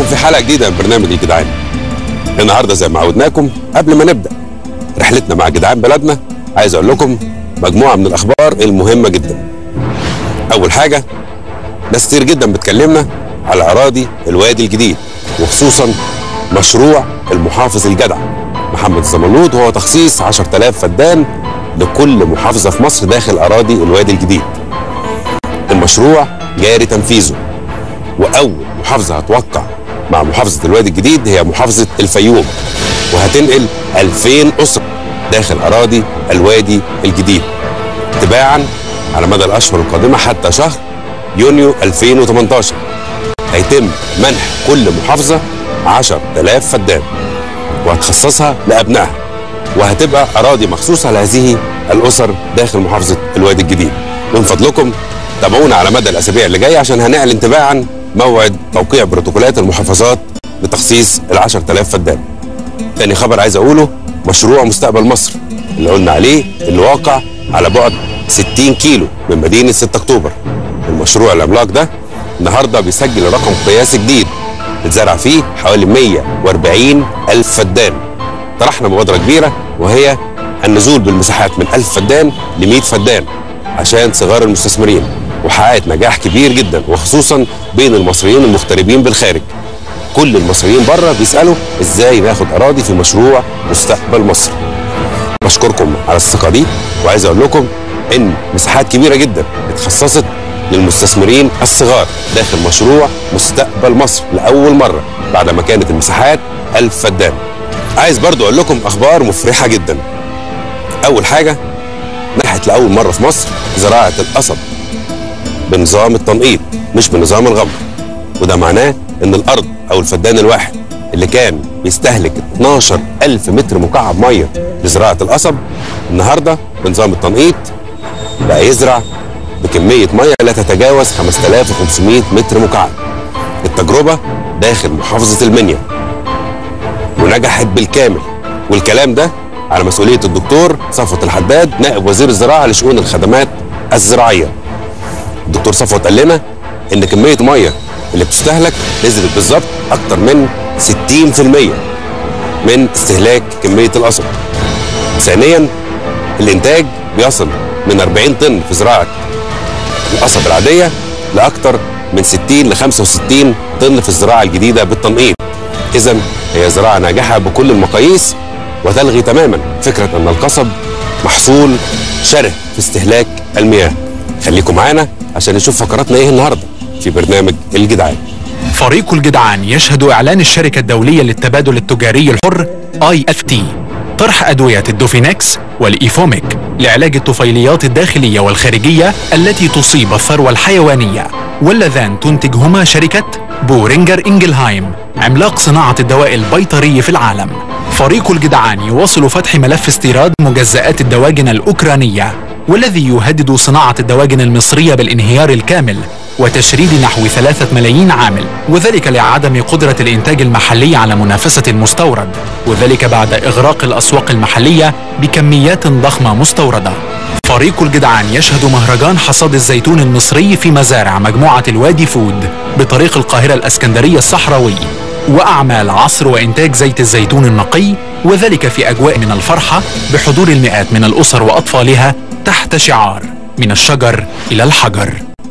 في حلقه جديده من برنامج الجدعان النهارده زي ما عودناكم قبل ما نبدا رحلتنا مع جدعان بلدنا عايز اقول لكم مجموعه من الاخبار المهمه جدا اول حاجه ناس كتير جدا بتكلمنا على اراضي الوادي الجديد وخصوصا مشروع المحافظ الجدع محمد الزملوط وهو تخصيص 10000 فدان لكل محافظه في مصر داخل اراضي الوادي الجديد المشروع جاري تنفيذه واول محافظه هتوقع مع محافظه الوادي الجديد هي محافظه الفيوم وهتنقل 2000 اسره داخل اراضي الوادي الجديد تباعا على مدى الاشهر القادمه حتى شهر يونيو 2018 هيتم منح كل محافظه 10000 فدان وهتخصصها لابنائها وهتبقى اراضي مخصوصه لهذه الاسر داخل محافظه الوادي الجديد من فضلكم تابعونا على مدى الاسابيع اللي جايه عشان هنعلن تباعا موعد توقيع بروتوكولات المحافظات لتخصيص ال 10000 فدان. تاني خبر عايز اقوله مشروع مستقبل مصر اللي قلنا عليه اللي واقع على بعد 60 كيلو من مدينه 6 اكتوبر. المشروع العملاق ده النهارده بيسجل رقم قياسي جديد اتزرع فيه حوالي 140 الف فدان. طرحنا مبادره كبيره وهي النزول بالمساحات من 1000 فدان ل 100 فدان عشان صغار المستثمرين وحققت نجاح كبير جدا وخصوصا بين المصريين المغتربين بالخارج كل المصريين بره بيسالوا ازاي ناخد اراضي في مشروع مستقبل مصر بشكركم على الثقه دي وعايز اقول لكم ان مساحات كبيره جدا اتخصصت للمستثمرين الصغار داخل مشروع مستقبل مصر لاول مره بعد ما كانت المساحات 1000 فدان عايز برضو اقول لكم اخبار مفرحه جدا اول حاجه نجحت لاول مره في مصر زراعه القصب بنظام التنقيط مش بنظام الغمر وده معناه ان الارض او الفدان الواحد اللي كان بيستهلك 12 ألف متر مكعب ميه لزراعه القصب النهارده بنظام التنقيط بقى يزرع بكميه ميه لا تتجاوز 5500 متر مكعب التجربه داخل محافظه المنيا ونجحت بالكامل والكلام ده على مسؤوليه الدكتور صفوت الحداد نائب وزير الزراعه لشؤون الخدمات الزراعيه الدكتور صفوت قال لنا ان كميه الميه اللي بتستهلك نزلت بالظبط اكتر من 60% من استهلاك كميه القصب. ثانيا الانتاج بيصل من 40 طن في زراعه القصب العاديه لاكثر من 60 ل 65 طن في الزراعه الجديده بالتنقيط. اذا هي زراعه ناجحه بكل المقاييس وتلغي تماما فكره ان القصب محصول شره في استهلاك المياه. خليكم معانا عشان نشوف فقراتنا ايه النهارده في برنامج الجدعان فريق الجدعان يشهد إعلان الشركة الدولية للتبادل التجاري الحر IFT طرح أدوية الدوفينكس والإيفوميك لعلاج الطفيليات الداخلية والخارجية التي تصيب الثروة الحيوانية واللذان تنتجهما شركة بورينجر إنجلهايم عملاق صناعة الدواء البيطري في العالم فريق الجدعان يواصل فتح ملف استيراد مجزئات الدواجن الأوكرانية والذي يهدد صناعة الدواجن المصرية بالانهيار الكامل وتشريد نحو ثلاثة ملايين عامل وذلك لعدم قدرة الإنتاج المحلي على منافسة المستورد وذلك بعد إغراق الأسواق المحلية بكميات ضخمة مستوردة فريق الجدعان يشهد مهرجان حصاد الزيتون المصري في مزارع مجموعة الوادي فود بطريق القاهرة الأسكندرية الصحراوي وأعمال عصر وإنتاج زيت الزيتون النقي وذلك في أجواء من الفرحة بحضور المئات من الأسر وأطفالها تحت شعار من الشجر إلى الحجر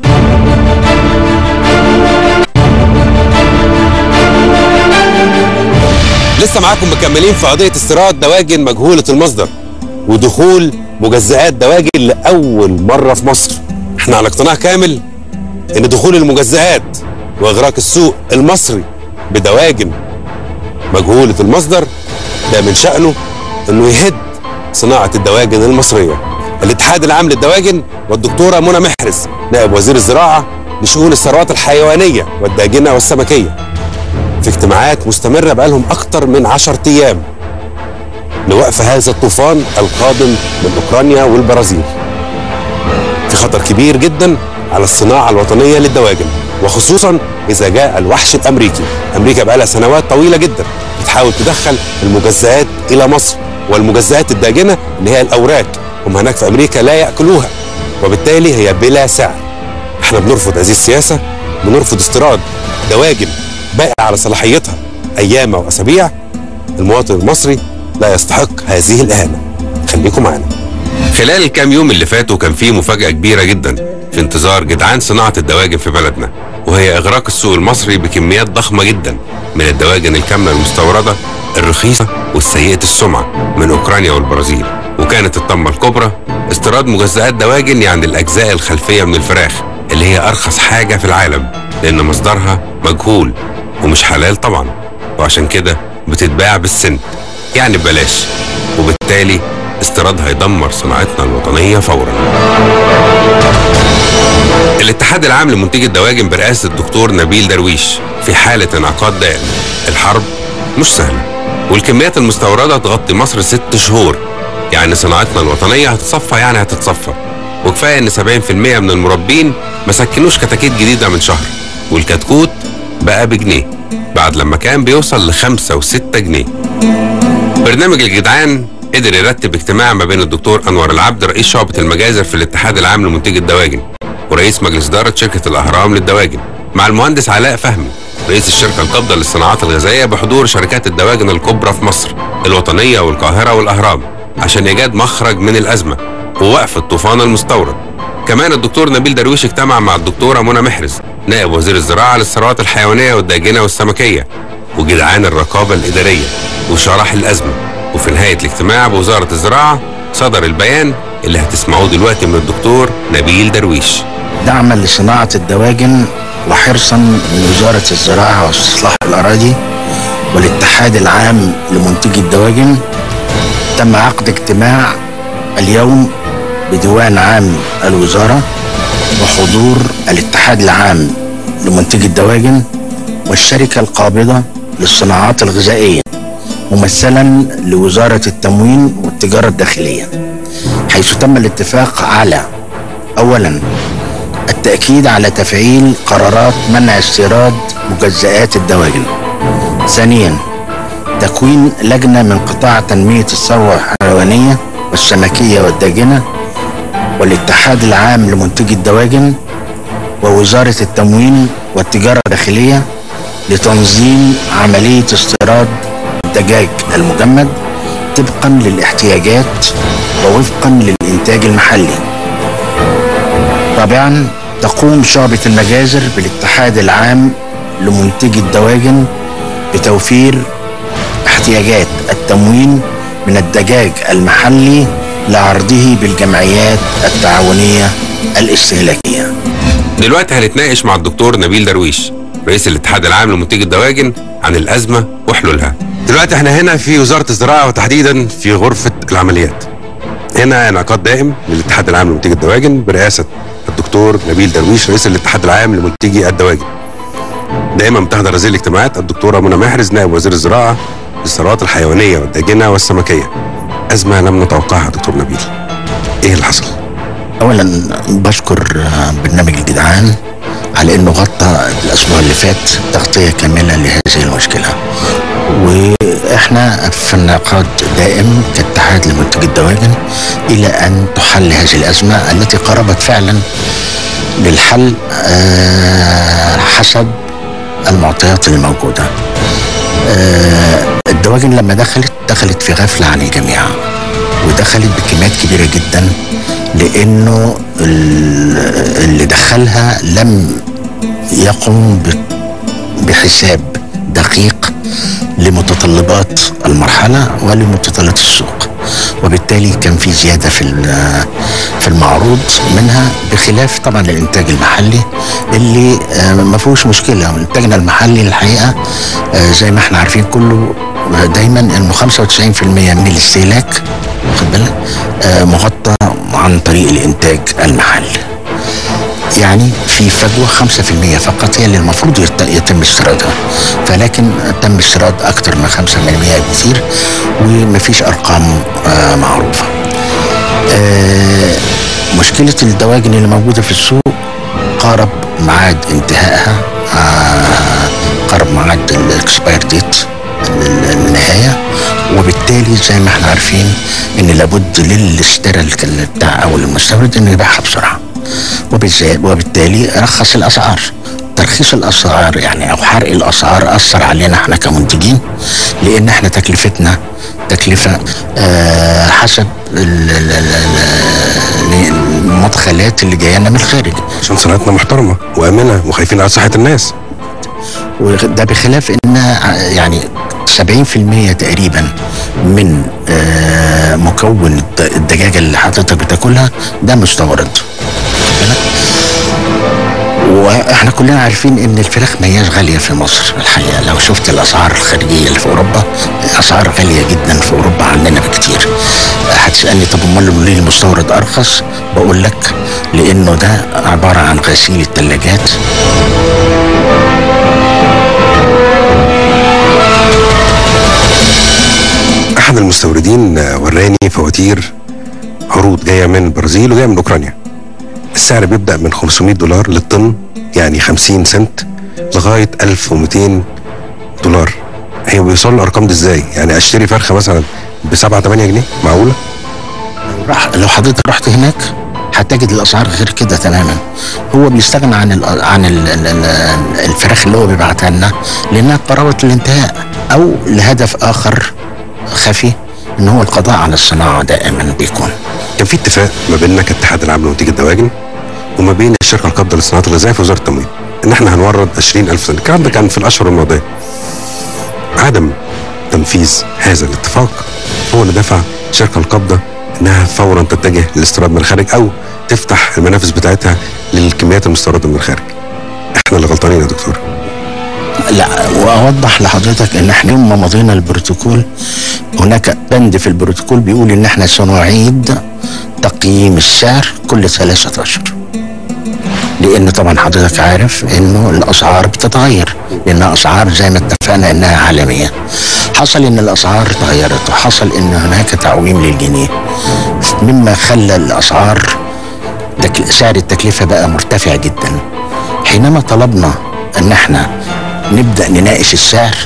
لسه معاكم مكملين في قضيه استيراد دواجن مجهوله المصدر ودخول مجزئات دواجن لاول مره في مصر احنا على اقتناع كامل ان دخول المجزئات واغراق السوق المصري بدواجن مجهوله المصدر ده من شانه انه يهد صناعه الدواجن المصريه الاتحاد العام للدواجن والدكتوره منى محرز نائب وزير الزراعه لشؤون الثروات الحيوانيه والداجنه والسمكيه في اجتماعات مستمره بقالهم اكتر من 10 ايام لوقف هذا الطوفان القادم من اوكرانيا والبرازيل. في خطر كبير جدا على الصناعه الوطنيه للدواجن وخصوصا اذا جاء الوحش الامريكي، امريكا بقى لها سنوات طويله جدا بتحاول تدخل المجزئات الى مصر والمجزئات الداجنه اللي هي الاوراق هم هناك في امريكا لا ياكلوها وبالتالي هي بلا سعر. احنا بنرفض هذه السياسه بنرفض استيراد دواجن باقي على صلاحيتها ايام او اسابيع المواطن المصري لا يستحق هذه الاهانه خليكم معانا خلال الكام يوم اللي فاتوا كان في مفاجاه كبيره جدا في انتظار جدعان صناعه الدواجن في بلدنا وهي اغراق السوق المصري بكميات ضخمه جدا من الدواجن الكامله المستورده الرخيصه والسيئه السمعه من اوكرانيا والبرازيل وكانت الطمه الكبرى استيراد مجزئات دواجن يعني الاجزاء الخلفيه من الفراخ اللي هي ارخص حاجه في العالم لان مصدرها مجهول ومش حلال طبعا وعشان كده بتتباع بالسنت يعني ببلاش وبالتالي استيرادها يدمر صناعتنا الوطنيه فورا الاتحاد العام لمنتجي الدواجن برئاسة الدكتور نبيل درويش في حالة انعقاد دائم الحرب مش سهلة والكميات المستوردة تغطي مصر ست شهور يعني صناعتنا الوطنية هتتصفى يعني هتتصفى وكفاية ان 70% من المربين ما سكنوش كتاكيت جديدة من شهر والكتكوت بقى بجنيه بعد لما كان بيوصل لخمسة وستة جنيه برنامج الجدعان قدر يرتب اجتماع ما بين الدكتور انور العبد رئيس شعبة المجازر في الاتحاد العام لمنتجي الدواجن ورئيس مجلس إدارة شركة الأهرام للدواجن مع المهندس علاء فهمي رئيس الشركة القابضة للصناعات الغذائية بحضور شركات الدواجن الكبرى في مصر الوطنية والقاهرة والأهرام عشان إيجاد مخرج من الأزمة ووقف الطوفان المستورد كمان الدكتور نبيل درويش اجتمع مع الدكتورة منى محرز نائب وزير الزراعة للثروات الحيوانية والداجنة والسمكية وجدعان الرقابة الإدارية وشرح الأزمة وفي نهاية الاجتماع بوزارة الزراعة صدر البيان اللي هتسمعوه دلوقتي من الدكتور نبيل درويش دعما لصناعة الدواجن وحرصا من وزارة الزراعة واستصلاح الأراضي والاتحاد العام لمنتجي الدواجن تم عقد اجتماع اليوم بديوان عام الوزارة وحضور الاتحاد العام لمنتجي الدواجن والشركة القابضة للصناعات الغذائية ممثلا لوزارة التموين والتجارة الداخلية حيث تم الاتفاق على أولا التأكيد على تفعيل قرارات منع استيراد مجزئات الدواجن ثانيا تكوين لجنة من قطاع تنمية الثروة الحيوانية والسمكية والداجنة والاتحاد العام لمنتجي الدواجن ووزارة التموين والتجارة الداخلية لتنظيم عملية استيراد الدجاج المجمد طبقا للاحتياجات ووفقا للإنتاج المحلي رابعا تقوم شعبة المجازر بالاتحاد العام لمنتجي الدواجن بتوفير احتياجات التموين من الدجاج المحلي لعرضه بالجمعيات التعاونية الاستهلاكية دلوقتي هنتناقش مع الدكتور نبيل درويش رئيس الاتحاد العام لمنتجي الدواجن عن الأزمة وحلولها دلوقتي احنا هنا في وزارة الزراعة وتحديدا في غرفة العمليات هنا انعقاد دائم للاتحاد العام لمنتجي الدواجن برئاسة الدكتور نبيل درويش رئيس الاتحاد العام لمنتجي الدواجن دائما بتحضر هذه الاجتماعات الدكتورة منى محرز نائب وزير الزراعة للثروات الحيوانية والداجنة والسمكية أزمة لم نتوقعها دكتور نبيل ايه اللي حصل؟ اولا بشكر برنامج الجدعان على انه غطى الاسبوع اللي فات تغطيه كامله لهذه المشكله واحنا في انعقاد دائم كاتحاد لمنتجي الدواجن الى ان تحل هذه الازمه التي قربت فعلا للحل آه، حسب المعطيات الموجوده آه، الدواجن لما دخلت دخلت في غفله عن الجميع ودخلت بكميات كبيره جدا لانه ال- اللي دخلها لم يقم ب- بحساب دقيق لمتطلبات المرحله ولمتطلبات السوق وبالتالي كان في زياده في ال- في المعروض منها بخلاف طبعا الانتاج المحلي اللي آه، ما فيهوش مشكله انتاجنا المحلي الحقيقه آه، زي ما احنا عارفين كله دايما انه 95% من الاستهلاك واخد بالك آه، مغطى عن طريق الانتاج المحلي يعني في فجوة 5% فقط هي اللي المفروض يت- يتم استيرادها فلكن تم استيراد أكثر من 5% بكثير ومفيش أرقام آه، معروفة آه، مشكلة الدواجن اللي موجودة في السوق قارب ميعاد انتهائها آه، قارب ميعاد الاكسباير ديت النهاية وبالتالي زي ما احنا عارفين ان لابد للاشترى الك- بتاع او المستورد انه يبيعها بسرعة وبالذات وبالتالي رخص الاسعار ترخيص الاسعار يعني او حرق الاسعار اثر علينا احنا كمنتجين لان احنا تكلفتنا تكلفه آه حسب ال- ال- ال- ال- المدخلات اللي جايه لنا من الخارج عشان صناعتنا محترمه وامنه وخايفين على صحه الناس وده بخلاف ان يعني 70% تقريبا من آه، مكون الد- الدجاجه اللي حضرتك بتاكلها ده مستورد بالك؟ واحنا كلنا عارفين ان الفراخ ما هياش غاليه في مصر الحقيقه لو شفت الاسعار الخارجيه اللي في اوروبا اسعار غاليه جدا في اوروبا عننا بكتير هتسالني طب امال ليه المستورد ارخص بقول لك لانه ده عباره عن غسيل الثلاجات احد المستوردين آه، وراني فواتير عروض جايه من البرازيل وجايه من اوكرانيا السعر بيبدا من 500 دولار للطن يعني 50 سنت لغايه 1200 دولار هي بيوصلوا الارقام دي ازاي يعني اشتري فرخه مثلا ب 7 8 جنيه معقوله راح لو حضرتك رحت هناك هتجد الاسعار غير كده تماما هو بيستغنى عن ال عن ال ال ال الفراخ اللي هو بيبعتها لنا لانها قرابه الانتهاء او لهدف اخر خفي ان هو القضاء على الصناعه دائما بيكون كان في اتفاق ما بيننا كاتحاد العام لمنتجي الدواجن وما بين الشركه القابضه للصناعات الغذائيه في وزاره التموين ان احنا هنورد 20000 طن الكلام ده كان في الاشهر الماضيه عدم تنفيذ هذا الاتفاق هو اللي دفع الشركه القابضه انها فورا تتجه للاستيراد من الخارج او تفتح المنافذ بتاعتها للكميات المستورده من الخارج احنا اللي غلطانين يا دكتور لا واوضح لحضرتك ان احنا يوم ما مضينا البروتوكول هناك بند في البروتوكول بيقول ان احنا سنعيد تقييم السعر كل ثلاثة اشهر لان طبعا حضرتك عارف انه الاسعار بتتغير لانها اسعار زي ما اتفقنا انها عالميه حصل ان الاسعار تغيرت وحصل ان هناك تعويم للجنيه مما خلى الاسعار تكل- سعر التكلفه بقى مرتفع جدا حينما طلبنا ان احنا نبدا نناقش السعر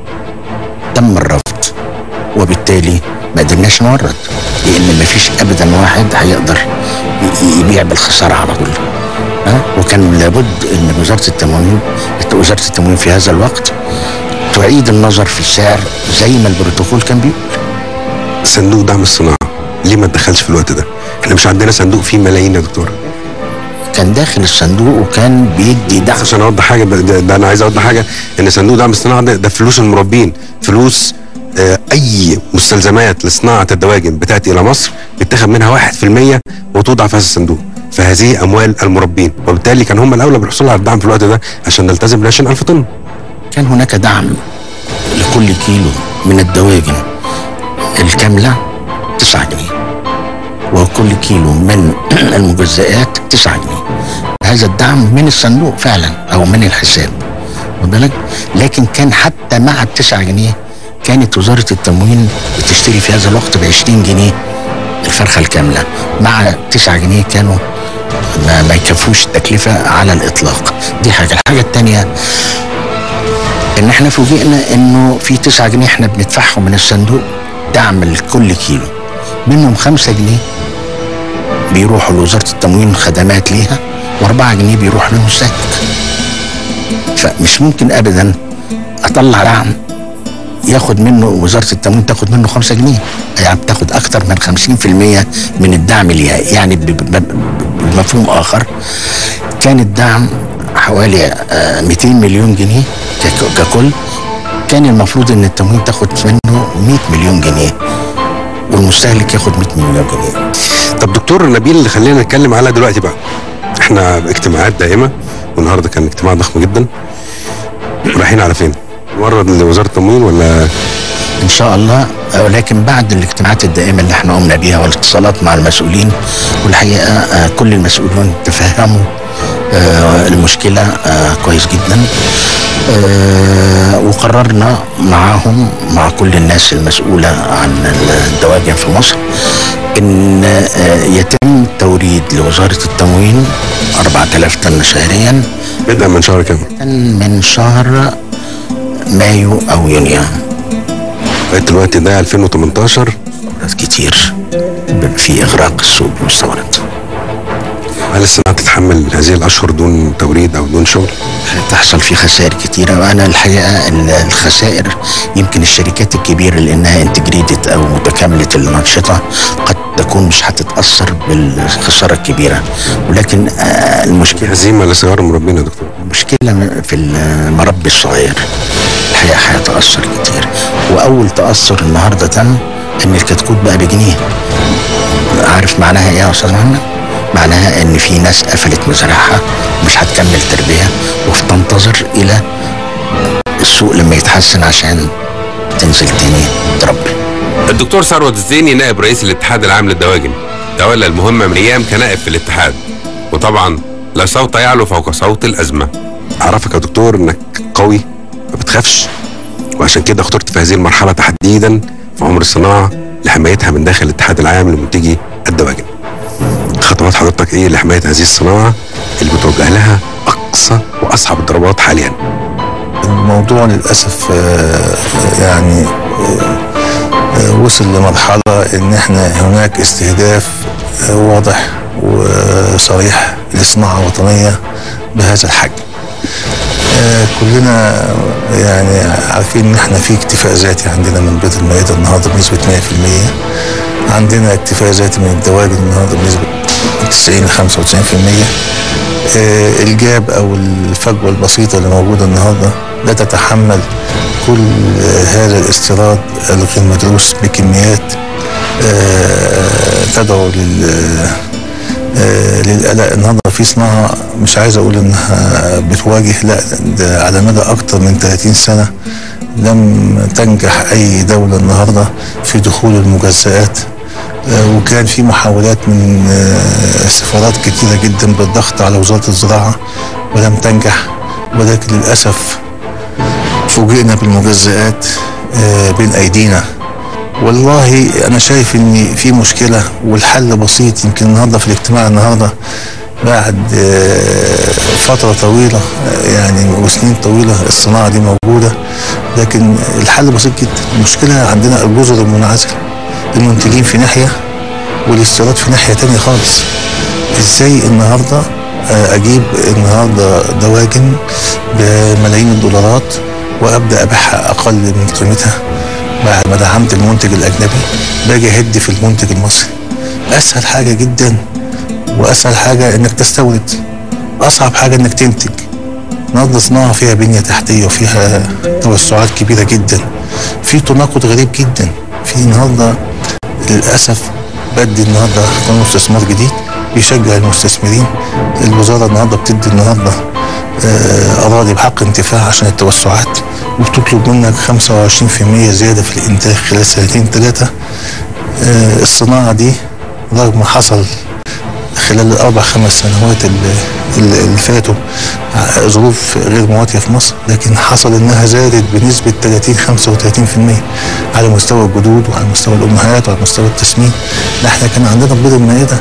تم الرفض وبالتالي ما قدرناش نورد لان ما فيش ابدا واحد هيقدر ي- يبيع بالخساره على طول ها وكان لابد ان وزاره التموين وزاره التموين في هذا الوقت تعيد النظر في السعر زي ما البروتوكول كان بيقول صندوق دعم الصناعه ليه ما اتدخلش في الوقت ده احنا مش عندنا صندوق فيه ملايين يا دكتور كان داخل الصندوق وكان بيدي دعم عشان اوضح حاجه ده, ده, ده انا عايز اوضح حاجه ان صندوق دعم الصناعه ده, ده فلوس المربين فلوس آه اي مستلزمات لصناعه الدواجن بتاتي الى مصر بيتاخد منها 1% وتوضع في هذا الصندوق فهذه اموال المربين وبالتالي كان هم الاولى بالحصول على الدعم في الوقت ده عشان نلتزم ب 20000 طن كان هناك دعم لكل كيلو من الدواجن الكاملة 9 جنيه وكل كيلو من المجزئات 9 جنيه هذا الدعم من الصندوق فعلا او من الحساب واخد بالك لكن كان حتى مع التسعة جنيه كانت وزارة التموين بتشتري في هذا الوقت ب 20 جنيه الفرخة الكاملة مع 9 جنيه كانوا ما, ما يكفوش التكلفة على الإطلاق دي حاجة الحاجة التانية ان احنا فوجئنا انه في 9 جنيه احنا بندفعهم من الصندوق دعم لكل كيلو منهم 5 جنيه بيروحوا لوزاره التموين خدمات ليها و4 جنيه بيروح للمستهلك فمش ممكن ابدا اطلع دعم ياخد منه وزاره التموين تاخد منه 5 جنيه يعني بتاخد اكتر من 50% من الدعم ليها يعني ب- ب- ب- بمفهوم اخر كان الدعم حوالي آه، 200 مليون جنيه كك- ككل كان المفروض ان التموين تاخد منه 100 مليون جنيه والمستهلك ياخد 100 مليون جنيه طب دكتور نبيل اللي خلينا نتكلم عليها دلوقتي بقى احنا اجتماعات دائمه والنهارده كان اجتماع ضخم جدا رايحين على فين؟ نورد لوزاره التموين ولا ان شاء الله ولكن بعد الاجتماعات الدائمه اللي احنا قمنا بيها والاتصالات مع المسؤولين والحقيقه آه، كل المسؤولون تفهموا آه، المشكله آه، كويس جدا آه، وقررنا معاهم مع كل الناس المسؤوله عن الدواجن في مصر ان آه، يتم توريد لوزاره التموين 4000 طن شهريا بدءا من شهر كام؟ من شهر مايو او يونيو لغايه دلوقتي ده 2018 كتير في اغراق السوق بالمستورد هل الصناعه تتحمل يتحمل هذه الاشهر دون توريد او دون شغل تحصل فيه خسائر كتيرة وأنا الحقيقة ال- الخسائر يمكن الشركات الكبيرة لأنها انتجريتد أو متكاملة الأنشطة قد تكون مش هتتأثر بالخسارة الكبيرة ولكن آه، المشكلة هزيمه لصغار المربين يا دكتور المشكلة في المربي الصغير الحقيقة هيتأثر كتير وأول تأثر النهاردة تم إن الكتكوت بقى بجنيه عارف معناها إيه يا أستاذ محمد؟ معناها إن في ناس قفلت مزارعها مش هتكمل تربية وتنتظر إلى السوق لما يتحسن عشان تنزل تاني تربي الدكتور ثروت الزيني نائب رئيس الاتحاد العام للدواجن تولى المهمة من أيام كنائب في الاتحاد وطبعا لا صوت يعلو فوق صوت الأزمة أعرفك يا دكتور إنك قوي ما بتخافش وعشان كده اخترت في هذه المرحلة تحديدا في عمر الصناعة لحمايتها من داخل الاتحاد العام لمنتجي الدواجن خطوات حضرتك ايه لحماية هذه الصناعة اللي بتوجه لها أقصى وأصعب الضربات حاليا الموضوع للأسف آه، يعني آه، آه، وصل لمرحلة إن إحنا هناك استهداف آه، واضح وصريح لصناعة وطنية بهذا الحجم آه، كلنا يعني عارفين ان احنا في اكتفاء ذاتي عندنا من بيت المائدة النهارده بنسبة 100% عندنا اكتفاء ذاتي من الدواجن النهارده بنسبة 90 ل 95% آه، الجاب او الفجوه البسيطه اللي موجوده النهارده لا تتحمل كل آه، هذا الاستيراد الغير مدروس بكميات آه، تدعو لل آه، للقلق النهارده في صناعه مش عايز اقول انها بتواجه لا ده على مدى اكتر من 30 سنه لم تنجح اي دوله النهارده في دخول المجزئات آه، وكان في محاولات من آه، سفارات كتيرة جدا بالضغط على وزارة الزراعة ولم تنجح ولكن للأسف فوجئنا بالمجزئات آه، بين أيدينا والله أنا شايف إن في مشكلة والحل بسيط يمكن النهاردة في الاجتماع النهاردة بعد آه، فترة طويلة آه، يعني وسنين طويلة الصناعة دي موجودة لكن الحل بسيط جدا المشكلة عندنا الجزر المنعزلة المنتجين في ناحية والاستيراد في ناحية تانية خالص ازاي النهاردة آه، اجيب النهاردة دواجن بملايين الدولارات وابدا ابيعها اقل من قيمتها بعد ما دعمت المنتج الاجنبي باجي اهد في المنتج المصري اسهل حاجة جدا واسهل حاجة انك تستورد اصعب حاجة انك تنتج النهارده صناعة فيها بنية تحتية وفيها توسعات كبيرة جدا في تناقض غريب جدا في النهارده للاسف بدي النهارده قانون استثمار جديد بيشجع المستثمرين الوزاره النهارده بتدي النهارده آه، اراضي بحق انتفاع عشان التوسعات وبتطلب منك 25% زياده في الانتاج خلال سنتين ثلاثه آه، الصناعه دي رغم حصل خلال الاربع خمس سنوات اللي, اللي فاتوا ع- ظروف غير مواتيه في مصر لكن حصل انها زادت بنسبه 30 35% على مستوى الجدود وعلى مستوى الامهات وعلى مستوى التسمين ده احنا كان عندنا بيض المائده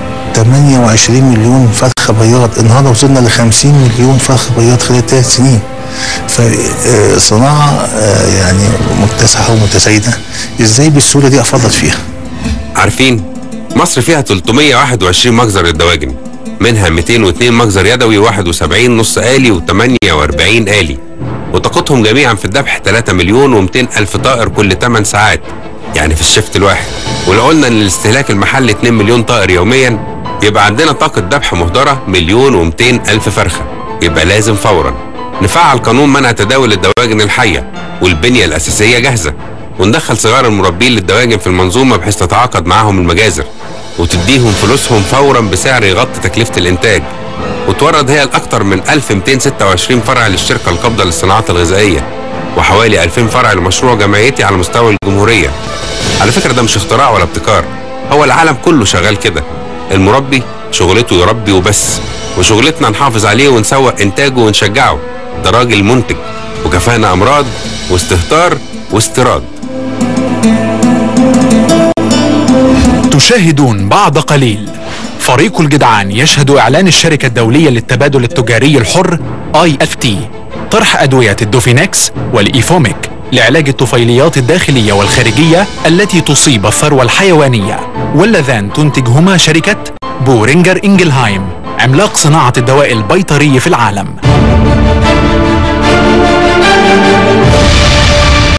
28 مليون فرخه بياض النهارده وصلنا ل 50 مليون فرخه بياض خلال ثلاث سنين فصناعه يعني متسعه ومتزايده ازاي بالسهوله دي افرط فيها عارفين مصر فيها 321 مجزر للدواجن منها 202 مجزر يدوي و71 نص آلي و48 آلي وطاقتهم جميعا في الذبح 3 مليون و200 ألف طائر كل 8 ساعات يعني في الشفت الواحد ولو قلنا ان الاستهلاك المحلي 2 مليون طائر يوميا يبقى عندنا طاقة ذبح مهدرة مليون و200 ألف فرخة يبقى لازم فورا نفعل قانون منع تداول الدواجن الحية والبنية الأساسية جاهزة وندخل صغار المربين للدواجن في المنظومة بحيث تتعاقد معاهم المجازر وتديهم فلوسهم فورا بسعر يغطي تكلفة الإنتاج وتورد هي الأكثر من 1226 فرع للشركة القابضة للصناعات الغذائية وحوالي 2000 فرع لمشروع جمعيتي على مستوى الجمهورية على فكرة ده مش اختراع ولا ابتكار هو العالم كله شغال كده المربي شغلته يربي وبس وشغلتنا نحافظ عليه ونسوق إنتاجه ونشجعه ده راجل منتج وكفانا أمراض واستهتار واستيراد تشاهدون بعد قليل فريق الجدعان يشهد إعلان الشركة الدولية للتبادل التجاري الحر IFT طرح أدوية الدوفينكس والإيفوميك لعلاج الطفيليات الداخلية والخارجية التي تصيب الثروة الحيوانية واللذان تنتجهما شركة بورينجر إنجلهايم عملاق صناعة الدواء البيطري في العالم